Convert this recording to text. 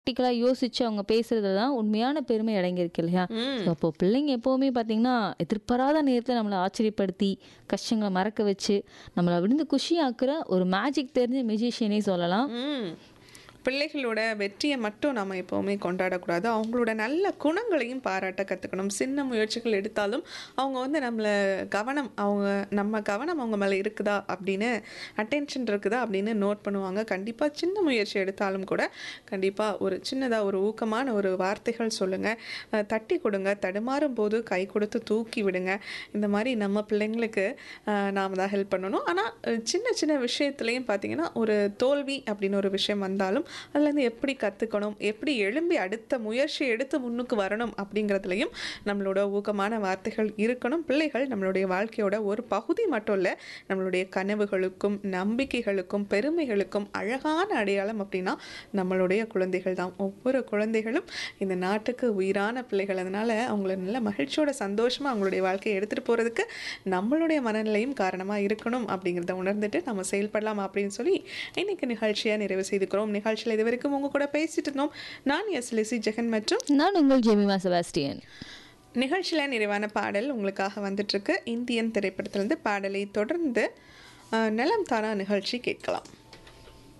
ப்ராக்டிக்கலாக யோசிச்சு அவங்க பேசுறதுல தான் உண்மையான பெருமை அடங்கியிருக்கு இல்லையா ம். ஸோ அப்போ பிள்ளைங்க எப்போவுமே பார்த்தீங்கன்னா எதிர்பாராத நேரத்தில் நம்மளை ஆச்சரியப்படுத்தி கஷ்டங்களை மறக்க வச்சு நம்மளை விழுந்து குஷியாக்குற ஒரு மேஜிக் தெரிஞ்ச மியூசிஷியனே சொல்லலாம் ம் பிள்ளைகளோட வெற்றியை மட்டும் நம்ம எப்போவுமே கொண்டாடக்கூடாது அவங்களோட நல்ல குணங்களையும் பாராட்ட கற்றுக்கணும் சின்ன முயற்சிகள் எடுத்தாலும் அவங்க வந்து நம்மளை கவனம் அவங்க நம்ம கவனம் அவங்க மேலே இருக்குதா அப்படின்னு அட்டென்ஷன் இருக்குதா அப்படின்னு நோட் பண்ணுவாங்க கண்டிப்பாக சின்ன முயற்சி எடுத்தாலும் கூட கண்டிப்பாக ஒரு சின்னதாக ஒரு ஊக்கமான ஒரு வார்த்தைகள் சொல்லுங்கள் தட்டி கொடுங்க தடுமாறும் போது கை கொடுத்து தூக்கி விடுங்க இந்த மாதிரி நம்ம பிள்ளைங்களுக்கு அஹ், நாம தான் ஹெல்ப் பண்ணணும் ஆனால் சின்ன சின்ன விஷயத்துலையும் பார்த்தீங்கன்னா ஒரு தோல்வி அப்படின்னு ஒரு விஷயம் வந்தாலும் அதுலேருந்து எப்படி கற்றுக்கணும் எப்படி எழும்பி அடுத்த முயற்சி எடுத்து முன்னுக்கு வரணும் அப்படிங்கிறதுலையும் நம்மளோட ஊக்கமான வார்த்தைகள் இருக்கணும் பிள்ளைகள் நம்மளுடைய வாழ்க்கையோட ஒரு பகுதி மட்டும் இல்லை நம்மளுடைய கனவுகளுக்கும் நம்பிக்கைகளுக்கும் பெருமைகளுக்கும் அழகான அடையாளம் அப்படின்னா நம்மளுடைய குழந்தைகள் தான் ஒவ்வொரு குழந்தைகளும் இந்த நாட்டுக்கு உயிரான பிள்ளைகள் அதனால் அவங்கள நல்ல மகிழ்ச்சியோட சந்தோஷமாக அவங்களுடைய வாழ்க்கையை எடுத்துகிட்டு போகிறதுக்கு நம்மளுடைய மனநிலையும் காரணமாக இருக்கணும் அப்படிங்கிறத உணர்ந்துட்டு நம்ம செயல்படலாம் அப்படின்னு சொல்லி இன்னைக்கு நிகழ்ச்சியை நிறைவு செய்துக்கிறோம் நிகழ்ச்சியில் இது வரைக்கும் உங்க கூட பேசிட்டு இருந்தோம் நான் எஸ் லிசி ஜெகன் மற்றும் நான் உங்கள் ஜெமிமா செபாஸ்டியன் நிகழ்ச்சியில் நிறைவான பாடல் உங்களுக்காக வந்துட்டுருக்கு இந்தியன் திரைப்படத்திலிருந்து பாடலை தொடர்ந்து அஹ், நலம் தானா நிகழ்ச்சி கேட்கலாம்